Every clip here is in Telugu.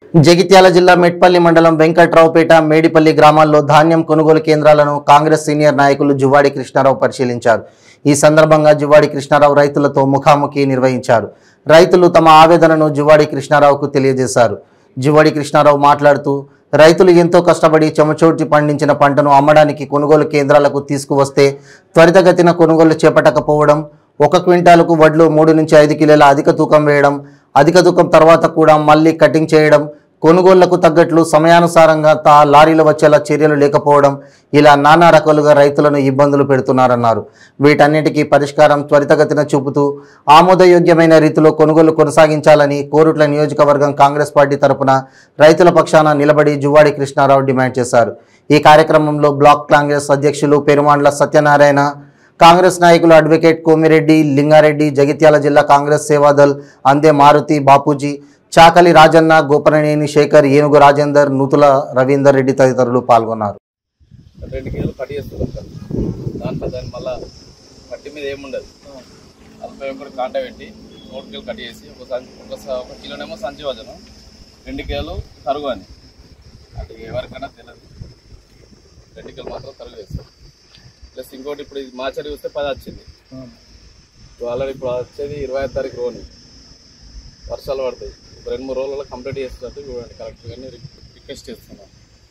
జగిత్యాల జిల్లా మెట్పల్లి మండలం వెంకట్రావుపేట మేడిపల్లి గ్రామాల్లో ధాన్యం కొనుగోలు కేంద్రాలను కాంగ్రెస్ సీనియర్ నాయకులు జువ్వాడి కృష్ణారావు పరిశీలించారు ఈ సందర్భంగా జువ్వాడి కృష్ణారావు రైతులతో ముఖాముఖి నిర్వహించారు రైతులు తమ ఆవేదనను జువ్వాడి కృష్ణారావుకు తెలియజేశారు జువ్వాడి కృష్ణారావు మాట్లాడుతూ రైతులు ఎంతో కష్టపడి చెమచోటి పండించిన పంటను అమ్మడానికి కొనుగోలు కేంద్రాలకు తీసుకువస్తే త్వరితగతిన కొనుగోలు చేపట్టకపోవడం ఒక క్వింటాలకు వడ్లు మూడు నుంచి ఐదు కిలోల అధిక తూకం వేయడం అధిక తూకం తర్వాత కూడా మళ్ళీ కటింగ్ చేయడం కొనుగోళ్లకు తగ్గట్లు సమయానుసారంగా తా లారీలు వచ్చేలా చర్యలు లేకపోవడం ఇలా నానా రకాలుగా రైతులను ఇబ్బందులు పెడుతున్నారన్నారు వీటన్నిటికీ పరిష్కారం త్వరితగతిన చూపుతూ ఆమోదయోగ్యమైన రీతిలో కొనుగోలు కొనసాగించాలని కోరుట్ల నియోజకవర్గం కాంగ్రెస్ పార్టీ తరపున రైతుల పక్షాన నిలబడి జువ్వాడి కృష్ణారావు డిమాండ్ చేశారు ఈ కార్యక్రమంలో బ్లాక్ కాంగ్రెస్ అధ్యక్షులు పెరుమాండ్ల సత్యనారాయణ కాంగ్రెస్ నాయకులు అడ్వకేట్ కోమిరెడ్డి లింగారెడ్డి జగిత్యాల జిల్లా కాంగ్రెస్ సేవాదల్ అందే మారుతి బాపూజీ చాకలి రాజన్న గోపననేని శేఖర్ ఏనుగు రాజేందర్ నూతుల రవీందర్ రెడ్డి తదితరులు పాల్గొన్నారు రెండు కిలోలు కట్ చేస్తారు సార్ దాంట్లో దాని మళ్ళా కట్టి మీద ఏముండదు నలభై ఒకటి కాంట పెట్టి మూడు కిలోలు కట్ చేసి ఒక సంచి ఒక స- ఒక కిలోనేమో సంచి వజను రెండు కిలోలు తరుగు అని అది ఎవరికైనా తెలియదు రెండు కిలోలు మాత్రం తరుగు వేస్తారు ప్లస్ ఇంకోటి ఇప్పుడు ఇది మాచడి వస్తే పది వచ్చింది ఆల్రెడీ ఇప్పుడు వచ్చేది ఇరవై ఐదు తారీఖు రోని వర్షాలు పడతాయి ఒక రెండు మూడు రోజుల్లో కంప్లీట్ చేస్తున్నట్టు చూడండి కరెక్ట్గా రిక్వెస్ట్ చేస్తున్నాను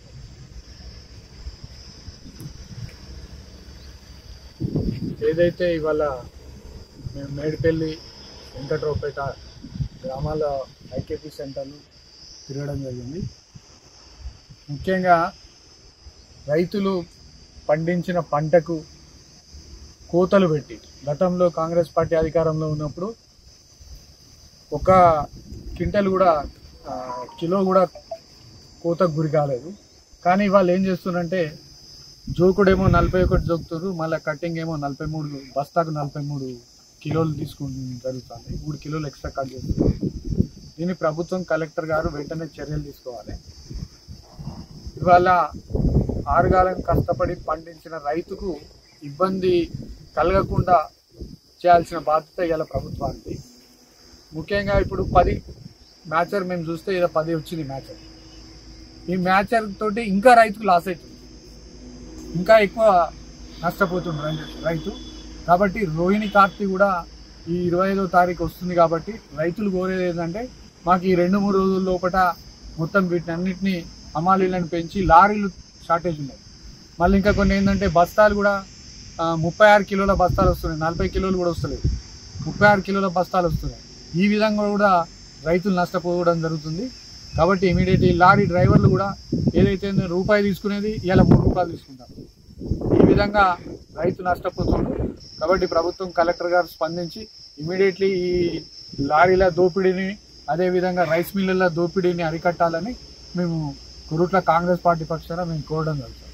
ఏదైతే ఇవాళ మేము మేడిపల్లి వెంకట్రావుపేట గ్రామాల ఐకేపీ సెంటర్లు తిరగడం జరిగింది ముఖ్యంగా రైతులు పండించిన పంటకు కోతలు పెట్టి గతంలో కాంగ్రెస్ పార్టీ అధికారంలో ఉన్నప్పుడు ఒక క్వింటల్ కూడా ఆ, కిలో కూడా కోతకు గురి కాలేదు కానీ వాళ్ళు ఏం చేస్తున్నారంటే జోకుడేమో నలభై ఒకటి జోకుతారు మళ్ళీ కటింగ్ ఏమో నలభై మూడు బస్తాకు నలభై మూడు కిలోలు తీసుకుని జరుగుతుంది మూడు కిలోలు ఎక్స్ట్రా కట్ చేస్తారు దీన్ని ప్రభుత్వం కలెక్టర్ గారు వెంటనే చర్యలు తీసుకోవాలి ఇవాళ ఆరుగాలం కష్టపడి పండించిన రైతుకు ఇబ్బంది కలగకుండా చేయాల్సిన బాధ్యత ఇవాళ ప్రభుత్వానికి ముఖ్యంగా ఇప్పుడు పది మ్యాచర్ మేము చూస్తే ఇలా పది వచ్చింది మ్యాచర్ ఈ మ్యాచర్ తోటి ఇంకా రైతుకు లాస్ అవుతుంది ఇంకా ఎక్కువ నష్టపోతుంది రై- రైతు కాబట్టి రోహిణి కార్తీ కూడా ఈ ఇరవై ఐదో తారీఖు వస్తుంది కాబట్టి రైతులు కోరేది ఏంటంటే మాకు ఈ రెండు మూడు రోజుల లోపల మొత్తం వీటిని అన్నిటినీ హమాలీలను పెంచి లారీలు షార్టేజ్ ఉన్నాయి మళ్ళీ ఇంకా కొన్ని ఏంటంటే బస్తాలు కూడా ఆ, ముప్పై ఆరు కిలోల బస్తాలు వస్తున్నాయి నలభై కిలోలు కూడా వస్తలేవు ముప్పై ఆరు కిలోల బస్తాలు వస్తున్నాయి ఈ విధంగా కూడా రైతులు నష్టపోవడం జరుగుతుంది కాబట్టి ఇమీడియట్ ఈ లారీ డ్రైవర్లు కూడా ఏదైతే రూపాయి తీసుకునేది ఇలా మూడు రూపాయలు తీసుకుంటారు ఈ విధంగా రైతు నష్టపోతుండు కాబట్టి ప్రభుత్వం కలెక్టర్ గారు స్పందించి ఇమీడియట్లీ ఈ లారీల దోపిడీని అదేవిధంగా రైస్ మిల్లుల దోపిడీని అరికట్టాలని మేము కురుట్ల కాంగ్రెస్ పార్టీ పక్షాన మేము కోరడం జరుగుతుంది